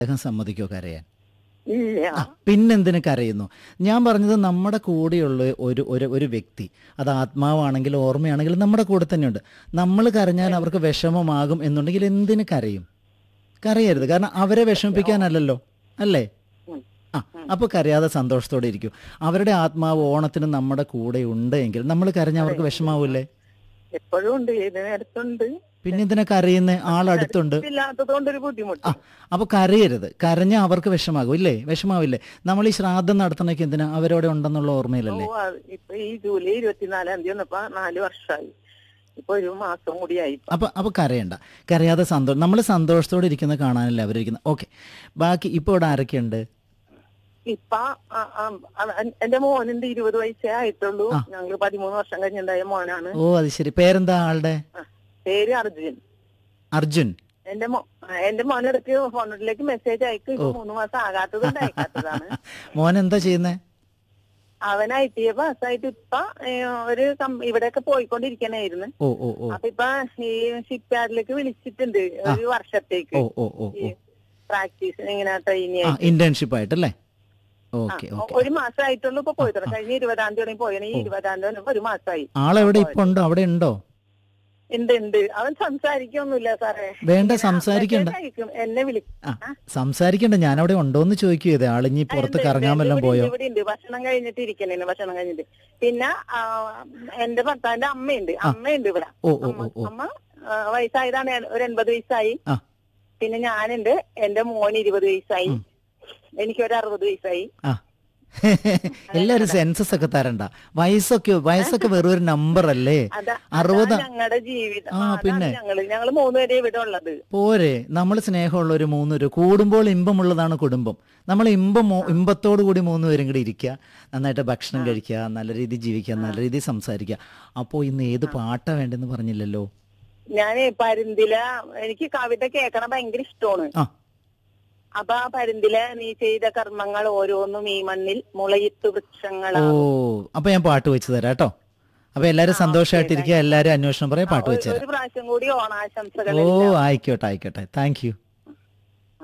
അദ്ദേഹം സമ്മതിക്കോ കരയാൻ ഇല്ല ആ പിന്നെന്തിന് കരയുന്നു ഞാൻ പറഞ്ഞത് നമ്മുടെ കൂടെയുള്ള ഒരു ഒരു ഒരു വ്യക്തി അത് ആത്മാവാണെങ്കിലും ഓർമ്മയാണെങ്കിലും നമ്മുടെ കൂടെ തന്നെയുണ്ട് നമ്മൾ കരഞ്ഞാൽ അവർക്ക് വിഷമമാകും എന്നുണ്ടെങ്കിൽ എന്തിന് കരയും കരയരുത് കാരണം അവരെ വിഷമിപ്പിക്കാനല്ലല്ലോ അല്ലേ ഉം. ആ അപ്പോൾ കരയാതെ സന്തോഷത്തോടെ ഇരിക്കും അവരുടെ ആത്മാവ് ഓണത്തിന് നമ്മുടെ കൂടെ ഉണ്ട് എങ്കിൽ നമ്മൾ കരഞ്ഞാൽ അവർക്ക് വിഷമാവൂലേ എപ്പോഴും ഉണ്ട് ഇതിനടുത്തുണ്ട് പിന്നെ എന്തിനാ കരയുന്ന ആളടുത്തുണ്ട് ഇല്ലാത്തത് കൊണ്ടൊരു ബുദ്ധിമുട്ട് ആ അപ്പോൾ കരയരുത് കരഞ്ഞാൽ അവർക്ക് വിഷമാകും ഇല്ലേ വിഷമാവില്ലേ നമ്മൾ ഈ ശ്രാദ്ധം നടത്തണൊക്കെ എന്തിനാ അവരോടെ ഉണ്ടെന്നുള്ള ഓർമ്മയിലല്ലേ ഓ, അത് ഇപ്പൊ ഈ ജൂലൈ ഇരുപത്തിനാലാം തീയതി വന്നപ്പോ നാല് വർഷമായി ഇപ്പൊ ഒരു മാസം കൂടിയായി ഇപ്പൊ. അപ്പൊ അപ്പൊ കരയണ്ട കരയാതെ സന്തോഷം നമ്മൾ സന്തോഷത്തോടെ ഇരിക്കുന്ന കാണാനല്ലേ അവരിരിക്കുന്നത് ഓക്കെ ബാക്കി ഇപ്പോൾ ഇവിടെ ആരൊക്കെയുണ്ട് ഇപ്പൊ ആ, ആ, ആ, എന്റെ മോനുണ്ട് ഇരുപത് വയസ്സേ ആയിട്ടുള്ളൂ ആ. ഞങ്ങള് പതിമൂന്ന് വർഷം കഴിഞ്ഞുണ്ടായ മോനാണ് ഓ അത് ശരി പേരെന്താ ആളുടെ ആ, പേര് അർജുൻ അർജുൻ എന്റെ മോ ആ, എന്റെ മോനിടയ്ക്ക് ഫോണിലേക്ക് മെസ്സേജ് അയക്കും ഇപ്പൊ മൂന്ന് മാസം ആകാത്തത് കൊണ്ട് അയക്കാത്തതാണ് മോൻ എന്താ ചെയ്യുന്നേ അവൻ ഐ ടി എ പാസ്സായിട്ട് ഇപ്പൊ ഏ, ഒരു കം- ഇവിടെയൊക്കെ പോയിക്കൊണ്ടിരിക്കണായിരുന്നു ഓ ഓ ഓ അപ്പൊ ഇപ്പൊ ഈ ഷിപ്പ് യാർഡിലേക്ക് വിളിച്ചിട്ടുണ്ട് ഒരു വർഷത്തേക്ക് ഓ ഓ ഓ ഈ ഓ പ്രാക്ടീസിന് ഇങ്ങനെ ട്രെയിനി ആ ഇന്റേൺഷിപ്പ് ആയിട്ടല്ലേ ഓക്കെ ഓക്കെ ഒരു മാസം ആയിട്ടുള്ളൂ ഇപ്പൊ പോയിട്ട് കഴിഞ്ഞ ഇരുപതാം തീയതി പോയത് ഈ ഇരുപതാം തീയതി ഒരു മാസമായി ആളെവിടെ ഇപ്പൊ ഉണ്ടോ അവിടെ ഉണ്ടോ ഉണ്ട് ഉണ്ട് അവൻ സംസാരിക്കൊന്നുമില്ല സാറേ വേണ്ട ഇങ്ങനെ സംസാരിക്കണ്ട message അയക്കും. എന്നെ വിളിക്കും ആ സംസാരിക്കണ്ട ഞാൻ അവിടെ ഉണ്ടോന്ന് ചോദിക്കുക ആളിഞ്ഞി പുറത്ത് കറങ്ങാൻ വല്ലതും പോയോ ഇവിടെ ഉണ്ട് ഭക്ഷണം കഴിഞ്ഞിട്ട് ഇരിക്കണേന് ഭക്ഷണം കഴിഞ്ഞിട്ട് പിന്നെ ആ, എന്റെ ഭർത്താവിന്റെ അമ്മയുണ്ട് അമ്മയുണ്ട് ഇവിടെ ഓ ഓ അമ്മ ഓ ഓ അമ്മ ആ, വയസ്സായതാണ് ഒരു എൺപത് വയസ്സായി ആ. പിന്നെ ഞാനുണ്ട് എന്റെ മോന് ഇരുപത് വയസ്സായി എനിക്കൊരു അറുപത് വയസ്സായി ആ എല്ലാരും സെൻസസ് ഒക്കെ തരണ്ട വയസ്സൊക്കെ വയസ്സൊക്കെ വെറും ഒരു നമ്പർ അല്ലേ അതാ അറുപത് ഞങ്ങളുടെ ജീവിതം ആ, ആ, അതാണ് പിന്നെ. ഞങ്ങള് ഞങ്ങള് മൂന്നുപേരെ ഇവിടെ ഉള്ളത് പോരെ നമ്മൾ സ്നേഹമുള്ള ഒരു മൂന്ന് പേര് കൂടുമ്പോൾ ഇമ്പമുള്ളതാണ് കുടുംബം നമ്മൾ ഇമ്പം മോ- ഇമ്പത്തോടു കൂടി മൂന്ന് പേരും കൂടി ഇരിക്കുക നന്നായിട്ട് ഭക്ഷണം കഴിക്കുക നല്ല രീതിയിൽ ജീവിക്കുക നല്ല രീതിയിൽ സംസാരിക്കുക അപ്പോൾ ഇന്ന് ഏത് പാട്ടാ വേണ്ടെന്ന് പറഞ്ഞില്ലല്ലോ ഞാന് പരുന്തില എനിക്ക് കവിത കേൾക്കണം ഭയങ്കര ഇഷ്ടമാണ് ആ അപ്പൊ ആ പരുന്തില നീ ചെയ്ത കർമ്മങ്ങൾ ഓരോന്നും ഈ മണ്ണിൽ മുളയിത്തു ഓ വൃക്ഷങ്ങളാ അപ്പൊ ഞാൻ പാട്ട് വെച്ച് തരാം കേട്ടോ അപ്പൊ എല്ലാരും സന്തോഷമായിട്ടിരിക്കുക എല്ലാരും അന്വേഷണം പറയാം പാട്ട് വെച്ച് ഒരു തരാം പ്രാവശ്യം കൂടി ഓണാശംസകൾ ഓ ആയിക്കോട്ടെ ആയിക്കോട്ടെ താങ്ക് യു